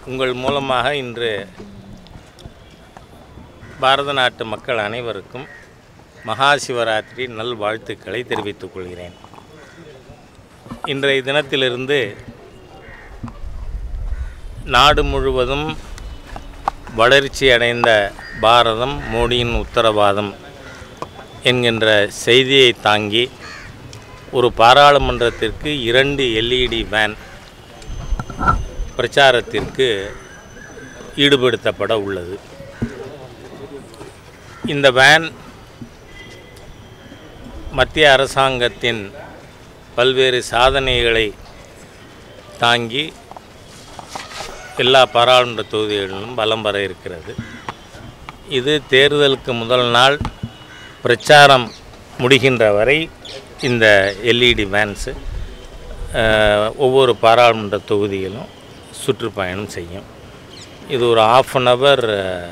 உங்கள் மூலமாக இன்று பாரத நாட்டு மக்கள் அனைவருக்கும் மகா சிவராத்திரி நல்வாழ்த்துக்களை தெரிவித்துக் கொள்கிறேன் இன்றைய தினத்திலிருந்து நாடு முழுவதும் வளர்ச்சி அடைந்த பாரதம் மோடியின் உத்தரவாதம் என்கின்ற செய்தியை தாங்கி ஒரு பாராளுமன்றத்திற்கு இரண்டு எல்இடி வேன் பிரச்சாரத்திற்கு ஈடுபடுத்தப்பட உள்ளது இந்த வேன் மத்திய அரசாங்கத்தின் பல்வேறு சாதனைகளை தாங்கி எல்லா பாராளுமன்ற தொகுதிகளிலும் பலம் வர இருக்கிறது இது தேர்தலுக்கு முதல் நாள் பிரச்சாரம் முடிகின்ற வரை இந்த எல்இடி வேன்ஸு அஹ், ஒவ்வொரு பாராளுமன்ற தொகுதியிலும் சுற்றுப்பயணம் செய்யும் இது ஒரு ஆஃப் அன் ஹவர்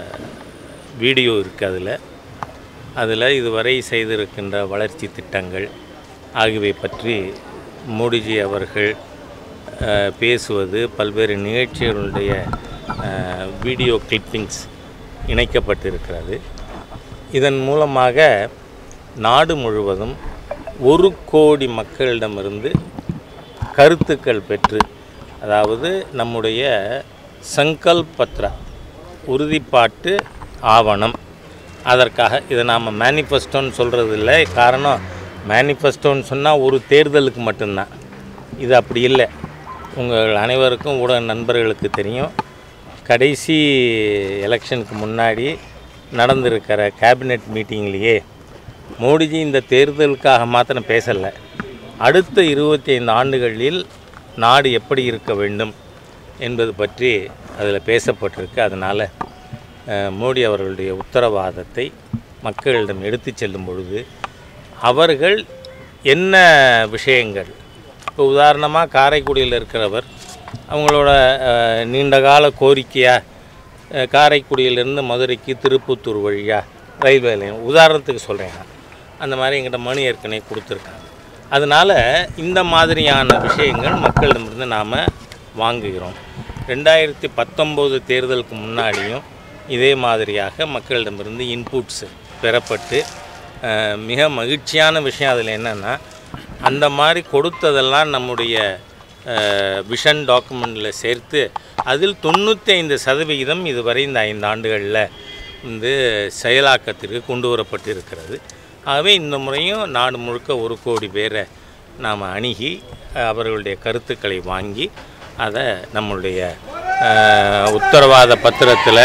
வீடியோ இருக்குது அதில் அதில் இதுவரை செய்திருக்கின்ற வளர்ச்சி திட்டங்கள் ஆகியவை பற்றி மோடிஜி அவர்கள் அஹ், பேசுவது பல்வேறு நிகழ்ச்சிகளுடைய அஹ், வீடியோ கிளிப்பிங்ஸ் இணைக்கப்பட்டிருக்கிறது இதன் மூலமாக நாடு முழுவதும் ஒரு கோடி மக்களிடமிருந்து கருத்துக்கள் பெற்று அதாவது நம்முடைய சங்கல்ப் பத்ரா உறுதிப்பாட்டு ஆவணம் அதற்காக இதை நாம் மேனிஃபெஸ்டோன்னு சொல்கிறது இல்லை காரணம் மேனிஃபெஸ்டோன்னு சொன்னால் ஒரு தேர்தலுக்கு மட்டும்தான் இது அப்படி இல்லை உங்கள் அனைவருக்கும் ஊடக நண்பர்களுக்கு தெரியும் கடைசி எலெக்ஷனுக்கு முன்னாடி நடந்திருக்கிற கேபினெட் மீட்டிங்லேயே மோடிஜி இந்த தேர்தலுக்காக மாத்திரம் பேசலை அடுத்த இருபத்தி ஐந்து ஆண்டுகளில் நாடு எப்படி இருக்க வேண்டும் என்பது பற்றி அதில் பேசப்பட்டிருக்கு அதனால் அஹ், மோடி அவர்களுடைய உத்தரவாதத்தை மக்களிடம் எடுத்துச் செல்லும் பொழுது அவர்கள் என்ன விஷயங்கள் இப்போ உதாரணமாக காரைக்குடியில் இருக்கிறவர் அவங்களோட அஹ், நீண்டகால கோரிக்கையாக அஹ், காரைக்குடியிலேருந்து மதுரைக்கு திருப்பத்தூர் வழியாக ரயில்வே லைன் உதாரணத்துக்கு சொல்கிறேன் நான். அந்த மாதிரி எங்கிட்ட மணி ஏற்கனவே கொடுத்துருக்காங்க அதனால் இந்த மாதிரியான விஷயங்கள் மக்களிடமிருந்து நாம் வாங்குகிறோம் ரெண்டாயிரத்தி பத்தொம்போது தேர்தலுக்கு முன்னாடியும் இதே மாதிரியாக மக்களிடமிருந்து இன்புட்ஸ் பெறப்பட்டு அஹ், மிக மகிழ்ச்சியான விஷயம் அதில் என்னென்னா அந்த மாதிரி கொடுத்ததெல்லாம் நம்முடைய விஷன் டாக்குமெண்ட்டில் சேர்த்து அதில் தொண்ணூற்றி ஐந்து சதவிகிதம் இதுவரை இந்த ஐந்து ஆண்டுகளில் வந்து செயலாக்கத்திற்கு கொண்டு வரப்பட்டிருக்கிறது ஆகவே இந்த முறையும் நாடு முழுக்க ஒரு கோடி பேரை நாம் அணுகி அஹ், அவர்களுடைய கருத்துக்களை வாங்கி அதை நம்மளுடைய அஹ், உத்தரவாத பத்திரத்தில்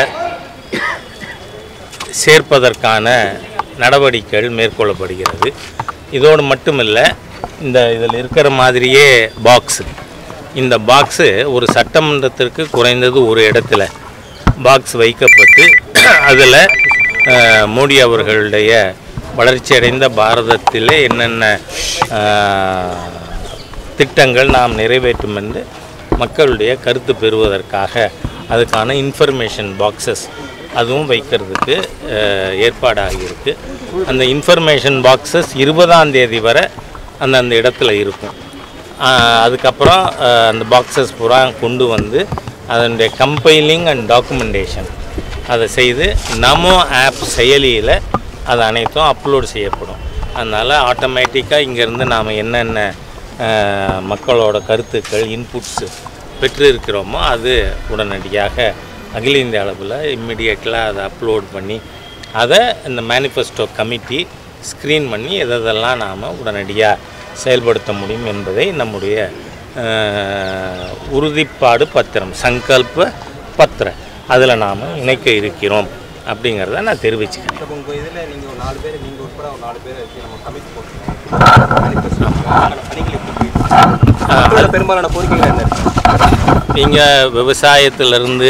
சேர்ப்பதற்கான நடவடிக்கைகள் மேற்கொள்ளப்படுகிறது இதோடு மட்டுமில்லை இந்த இதில் இருக்கிற மாதிரியே பாக்ஸு இந்த பாக்ஸு ஒரு சட்டமன்றத்திற்கு குறைந்தது ஒரு இடத்துல பாக்ஸ் வைக்கப்பட்டு அதில் மோடி அவர்களுடைய வளர்ச்சியடைந்த பாரதத்திலே என்னென்ன அஹ், திட்டங்கள் நாம் நிறைவேற்றும் என்று மக்களுடைய கருத்து பெறுவதற்காக அதுக்கான இன்ஃபர்மேஷன் பாக்ஸஸ் அதுவும் வைக்கிறதுக்கு அஹ், ஏற்பாடாகியிருக்கு அந்த இன்ஃபர்மேஷன் பாக்ஸஸ் இருபதாம் தேதி வரை அந்தந்த இடத்துல இருக்கும் அஹ், அதுக்கப்புறம் அஹ், அந்த பாக்ஸஸ் பூரா கொண்டு வந்து அதனுடைய கம்பைலிங் அண்ட் டாக்குமெண்டேஷன் அதை செய்து நமோ ஆப் செயலியில் அது அனைத்தும் அப்லோட் செய்யப்படும் அதனால் ஆட்டோமேட்டிக்காக இங்கேருந்து நாம் என்னென்ன அஹ், மக்களோட கருத்துக்கள் இன்புட்ஸு பெற்று இருக்கிறோமோ அது உடனடியாக அகில இந்திய அளவில் இம்மிடியேட்டில் அதை அப்லோட் பண்ணி அதை இந்த மேனிஃபெஸ்டோ கமிட்டி ஸ்க்ரீன் பண்ணி எதெல்லாம் நாம் உடனடியாக செயல்படுத்த முடியும் என்பதை நம்முடைய அஹ், உறுதிப்பாடு பத்திரம் சங்கல்ப பத்திர அதில் நாம் இணைக்க இருக்கிறோம் அப்படிங்கிறத நான் தெரிவிச்சுக்கிறேன் இப்போ உங்கள் இதில் நீங்கள் ஒரு நாலு பேர் நீங்கள் உட்பட ஒரு நாலு பேர் வச்சு நம்ம கமிட்டி போட்டுருக்கோம் பணிகளை மக்களோட பெரும்பாலான கோரிக்கைகள் என்ன இருக்கு இங்கே விவசாயத்திலிருந்து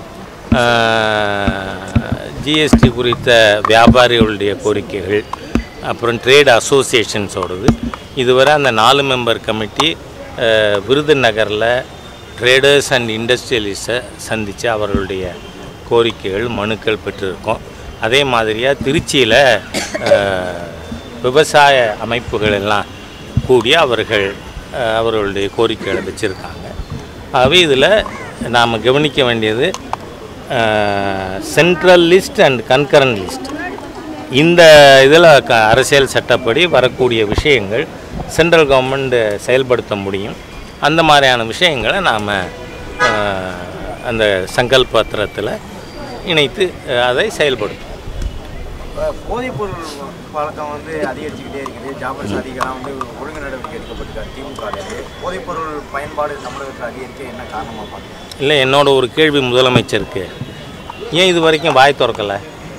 ஜிஎஸ்டி குறித்த வியாபாரிகளுடைய கோரிக்கைகள் அப்புறம் ட்ரேட் அசோசியேஷன்ஸோடது இதுவரை அந்த நாலு மெம்பர் கமிட்டி அஹ், விருதுநகரில் ட்ரேடர்ஸ் அண்ட் இண்டஸ்ட்ரியலிஸ்ட்டை சந்தித்து அவர்களுடைய கோரிக்கைகள் மனுக்கள் பெற்றிருக்கோம் அதே மாதிரியாக திருச்சியில் விவசாய அமைப்புகள் எல்லாம் கூடி அவர்கள் அஹ், அவர்களுடைய கோரிக்கைகளை வச்சுருக்காங்க ஆகவே இதில் நாம் கவனிக்க வேண்டியது central list and concurrent list இந்த இதில் க அரசியல் சட்டப்படி வரக்கூடிய விஷயங்கள் சென்ட்ரல் கவர்மெண்ட் செயல்படுத்த முடியும் அந்த மாதிரியான விஷயங்களை நாம் அந்த சங்கல்ப பத்திரத்தில் இணைத்து அஹ், அதை செயல்படுத்தும் போதைப்பொருள் பழக்கம் வந்து அதிகரிச்சுக்கிட்டே இருக்குது ஜாபர் சாதிகளாம் வந்து ஒழுங்கு நடவடிக்கை எடுக்கப்பட்டிருக்காரு திமுக போதைப்பொருள் பயன்பாடு தமிழகத்தில் அதிகரிக்க என்ன காரணமாக பார்க்குறீங்க இல்லை என்னோட ஒரு கேள்வி முதலமைச்சருக்கு ஏன் இது வரைக்கும் வாய் திறக்கலை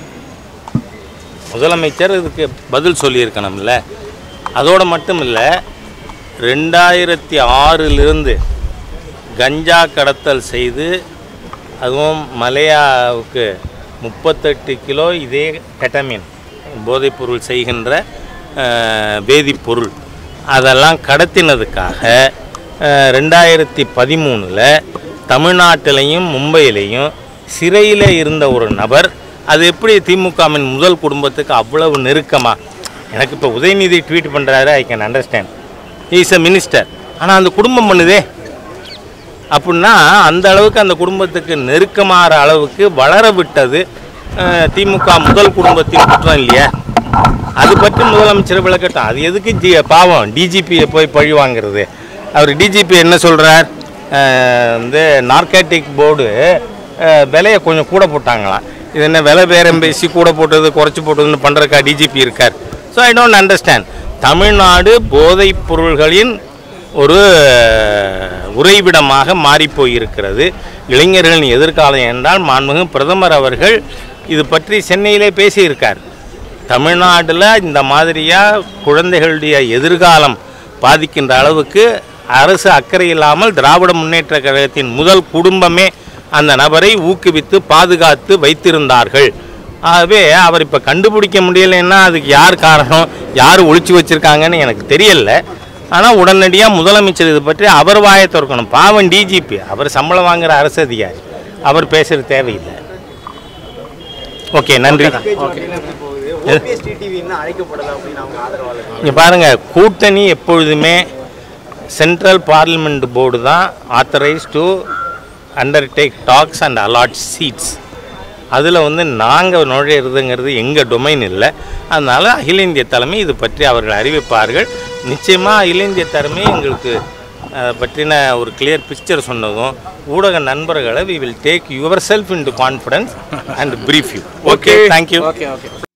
முதலமைச்சர் இதுக்கு பதில் சொல்லியிருக்கணும்ல அதோடு மட்டும் இல்லை ரெண்டாயிரத்தி ஆறிலிருந்து கஞ்சா கடத்தல் செய்து அதுவும் மலையாவுக்கு முப்பத்தெட்டு கிலோ இதே கெட்டமின் போதைப்பொருள் செய்கின்ற அஹ், வேதிப்பொருள் அதெல்லாம் கடத்தினதுக்காக அஹ், ரெண்டாயிரத்தி பதிமூணில் தமிழ்நாட்டிலையும் மும்பையிலையும் சிறையில் இருந்த ஒரு நபர் அது எப்படி திமுகவின் முதல் குடும்பத்துக்கு அவ்வளவு நெருக்கமா எனக்கு இப்போ உதயநிதி ட்வீட் பண்ணுறாரு I can understand is a minister ஆனால் அந்த குடும்பம் பண்ணுதே அப்படின்னா அந்த அளவுக்கு அந்த குடும்பத்துக்கு நெருக்கமாகிற அளவுக்கு வளர விட்டது அஹ், திமுக முதல் குடும்பத்தின் குற்றம் இல்லையா அது பற்றி முதலமைச்சர் விளக்கட்டும் அது எதுக்கு ஜி பாவம் டிஜிபியை போய் பழி வாங்குறது அவர் டிஜிபி என்ன சொல்கிறார் வந்து நார்கேட்டிக் போர்டு விலையை கொஞ்சம் கூட போட்டாங்களாம் இது என்ன விலை பேரம் பேசி கூட போட்டது குறைச்சி போட்டதுன்னு பண்ணுறக்கா டிஜிபி இருக்கார் so I don't understand Tamil Nadu போதைப் பொருள்களின் ஒரு உறைவிடமாக மாறிப்போயிருக்கிறது இளைஞர்களின் எதிர்காலம் என்றால் மாண்புமிகு பிரதமர் அவர்கள் இது பற்றி சென்னையிலே பேசியிருக்கார் தமிழ்நாட்டில் இந்த மாதிரியாக குழந்தைகளுடைய எதிர்காலம் பாதிக்கின்ற அளவுக்கு அரசு அக்கறை இல்லாமல் திராவிட முன்னேற்ற கழகத்தின் முதல் குடும்பமே அந்த நபரை ஊக்குவித்து பாதுகாத்து வைத்திருந்தார்கள் ஆகவே அவர் இப்போ கண்டுபிடிக்க முடியலைன்னா அதுக்கு யார் காரணம் யார் ஒழிச்சு வச்சிருக்காங்கன்னு எனக்கு தெரியல ஆனால் உடனடியாக முதலமைச்சர் இது பற்றி அவர் வாயை திறக்கணும் பாவம் டிஜிபி அவர் சம்பளம் வாங்குற அரசு அதிகாரி அவர் பேசுறது தேவையில்லை ஓகே நன்றி பேச்சுவார்த்தைகள் எப்படி போகுது ஓபிஎஸ் டிடிவி இன்னும் அழைக்கப்படலை அப்படின்னு அவங்க ஆதரவாளர்கள் இங்கே பாருங்கள் கூட்டணி எப்பொழுதுமே சென்ட்ரல் பார்லிமெண்ட் போர்டு தான் authorise to undertake talks and allot seats அதில் வந்து நாங்கள் நுழையிறதுங்கிறது எங்கள் டொமைன் இல்லை அதனால் அகில இந்திய தலைமை இது பற்றி அவர்கள் அறிவிப்பார்கள் நிச்சயமாக அகில இந்திய தலைமை எங்களுக்கு அதை பற்றின ஒரு கிளியர் பிக்சர் சொன்னதும் ஊடக நண்பர்களை we will take your self in to confidence and brief you okay thank you okay okay